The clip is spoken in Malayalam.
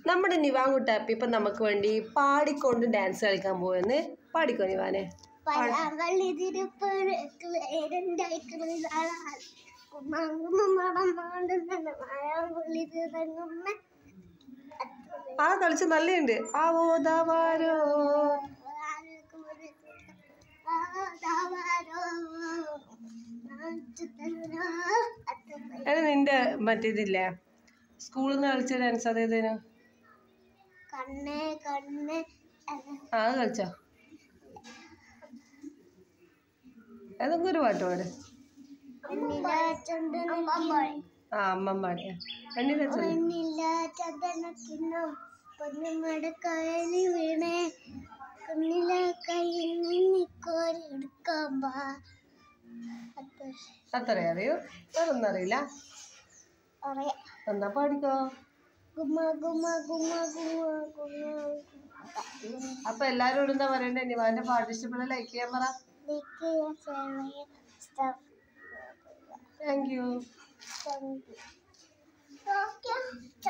നമ്മുടെ നിവാങ്കുട്ടാപ്പി ഇപ്പം നമുക്ക് വേണ്ടി പാടിക്കൊണ്ട് ഡാൻസ് കളിക്കാൻ പോയെന്ന് പാടിക്കോ നിവാനെ ആ കളിച്ച് നല്ലുണ്ട് ആവോ ദാവാരോ അത് നിന്റെ മറ്റേതില്ലേ സ്കൂളിൽ നിന്ന് കളിച്ച ഡാൻസ് അതേതേനു കണ്ണേ കണ്ണേ ആ അത് കളിച്ചോ ഏതെങ്കിലും ഒരു പാട്ട് പാട് ആ അമ്മ പാടിയ എണ്ണിലെ ചൊല്ലു ചന്ദനക്കിണ്ണം പൊന്നുമട കയലി വീണേ കുഞ്ഞിലെ കയ്യിൽ നിന്നിക്കോരി എടുക്കാൻ പാ അത്ര അറിയോ വേറൊന്നും അറിയില്ല അറിയാം എന്നാ പാടിക്കോ ഗുമ ഗുമ ഗുമ ഗുമ ഗുമ അപ്പൊ എല്ലാരോടും എന്താ പറയണ്ടേ നിവാന്റെ പാട്ട് ഇഷ്ടപ്പെട്ട ലൈക്ക് ചെയ്യാൻ പറ ദിക്കിയ ചെറിയ സ്റ്റഫ് താങ്ക് യു ഓക്കെ